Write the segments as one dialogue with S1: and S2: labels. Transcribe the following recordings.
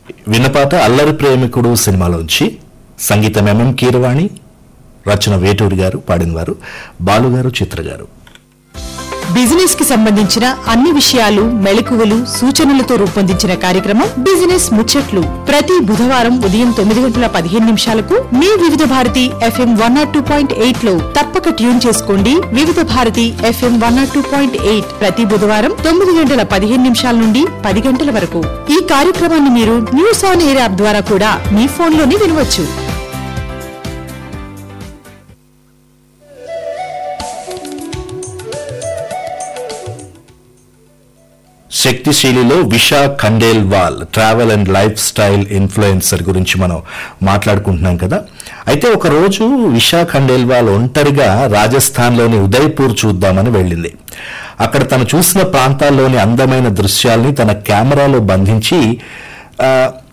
S1: విన్నపాట అల్లరి ప్రేమికుడు సినిమాలోంచి సంగీతం ఎంఎం కీరవాణి రచన వేటూరి గారు పాడినవారు బాలుగారు చిత్ర గారు
S2: బిజినెస్ కి సంబంధించిన అన్ని విషయాలు మెళకువలు సూచనలతో రూపొందించిన కార్యక్రమం బిజినెస్ ముచ్చట్లు ప్రతి బుధవారం ఉదయం తొమ్మిది గంటల పదిహేను నిమిషాలకు మీ Vividh Bharati FM one not two point eight లో తప్పక ట్యూన్ చేసుకోండి Vividh Bharati FM one not two point eight ప్రతి బుధవారం తొమ్మిది గంటల పదిహేను నిమిషాల నుండి పది గంటల వరకు ఈ కార్యక్రమాన్ని మీరు న్యూస్ ఆన్ ఎయిర్ యాప్ ద్వారా కూడా మీ ఫోన్లోనే వినవచ్చు
S1: శక్తిశీలిలో Visha Khandelwal travel and lifestyle influencer గురించి మనం మాట్లాడుకుంటున్నాం కదా అయితే ఒక రోజు విషా ఖండేల్వాల్ ఒంటరిగా రాజస్థాన్లోని ఉదయ్పూర్ చూద్దామని వెళ్ళింది అక్కడ తను చూసిన ప్రాంతాల్లోని అందమైన దృశ్యాల్ని తన కెమెరాలో బంధించి ఆ,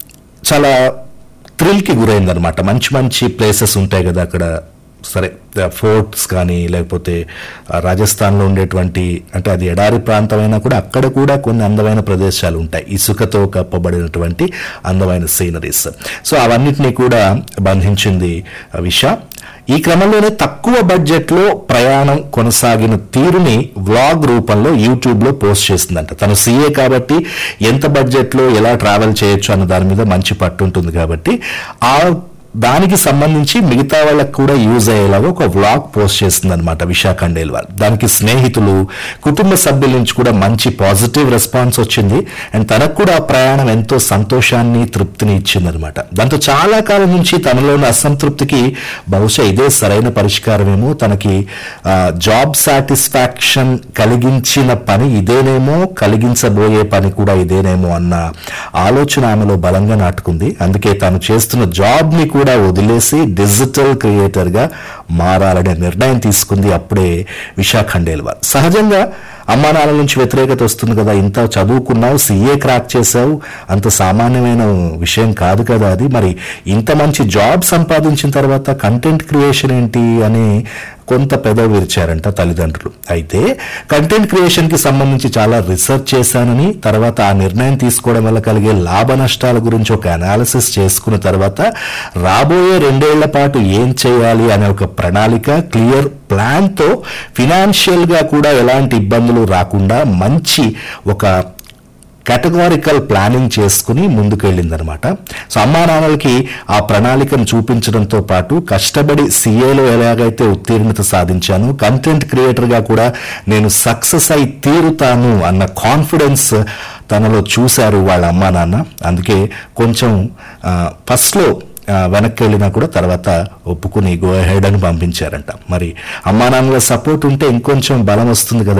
S1: చాలా థ్రిల్కి గురైందనమాట మంచి మంచి ప్లేసెస్ ఉంటాయి కదా అక్కడ సరే ఫోర్ట్స్ కానీ లేకపోతే ఆ, రాజస్థాన్లో ఉండేటువంటి అంటే అది ఎడారి ప్రాంతమైనా కూడా అక్కడ కూడా కొన్ని అందమైన ప్రదేశాలు ఉంటాయి ఇసుకతో కప్పబడినటువంటి అందమైన సీనరీస్ సో అవన్నిటినీ కూడా బంధించింది విష ఈ క్రమంలోనే తక్కువ బడ్జెట్లో ప్రయాణం కొనసాగిన తీరుని వ్లాగ్ రూపంలో యూట్యూబ్లో పోస్ట్ చేసిందంట తను సీఏ కాబట్టి ఎంత బడ్జెట్లో ఎలా ట్రావెల్ చేయొచ్చు అన్న దాని మీద మంచి పట్టు ఉంటుంది కాబట్టి ఆ దానికి సంబంధించి మిగతా వాళ్ళకి కూడా యూజ్ అయ్యేలాగా ఒక వ్లాగ్ పోస్ట్ చేసింది అనమాట విశాఖ ఖండేల్వాల్ దానికి స్నేహితులు కుటుంబ సభ్యుల నుంచి కూడా మంచి పాజిటివ్ రెస్పాన్స్ వచ్చింది అండ్ తనకు కూడా ఆ ప్రయాణం ఎంతో సంతోషాన్ని తృప్తిని ఇచ్చింది అనమాట దాంతో చాలా కాలం నుంచి తనలోని అసంతృప్తికి బహుశా ఇదే సరైన పరిష్కారమేమో తనకి ఆ, జాబ్ సాటిస్ఫాక్షన్ కలిగించిన పని ఇదేనేమో కలిగించబోయే పని కూడా ఇదేనేమో అన్న ఆలోచన ఆమెలో బలంగా నాటుకుంది అందుకే తాను చేస్తున్న జాబ్ ని కూడా వదిలేసి డిజిటల్ క్రియేటర్ గా మారాలనే నిర్ణయం తీసుకుంది అప్పుడే విశా ఖండేల్వాల్ సహజంగా అమ్మా నాన్నల నుంచి వ్యతిరేకత వస్తుంది కదా ఇంత చదువుకున్నావు సీఏ క్రాక్ చేసావు అంత సామాన్యమైన విషయం కాదు కదా అది మరి ఇంత మంచి జాబ్ సంపాదించిన తర్వాత కంటెంట్ క్రియేషన్ ఏంటి అని కొంత పెదవి విరిచారంట తల్లిదండ్రులు అయితే కంటెంట్ క్రియేషన్ కి సంబంధించి చాలా రీసెర్చ్ చేశానని తర్వాత ఆ నిర్ణయం తీసుకోవడం వల్ల కలిగే లాభ నష్టాల గురించి ఒక అనాలిసిస్ చేసుకున్న తర్వాత రాబోయే రెండేళ్ల పాటు ఏం చేయాలి అనే ఒక ప్రణాళిక క్లియర్ ప్లాన్ తో ఫినాన్షియల్ గా కూడా ఎలాంటి ఇబ్బందులు రాకుండా మంచి ఒక కేటగారికల్ ప్లానింగ్ చేసుకుని ముందుకెళ్ళిందనమాట సో అమ్మా నాన్నలకి ఆ ప్రణాళికను చూపించడంతో పాటు కష్టపడి సీఏలో ఎలాగైతే ఉత్తీర్ణత సాధించాను కంటెంట్ క్రియేటర్గా కూడా నేను సక్సెస్ అయి తీరుతాను అన్న కాన్ఫిడెన్స్ తనలో చూశారు వాళ్ళ అమ్మా నాన్న అందుకే కొంచెం ఫస్ట్లో వెనక్కి వెళ్ళినా కూడా తర్వాత ఒప్పుకుని గో హెడ్ అని పంపించారంట మరి అమ్మా నాన్నల సపోర్ట్ ఉంటే ఇంకొంచెం బలం వస్తుంది కదా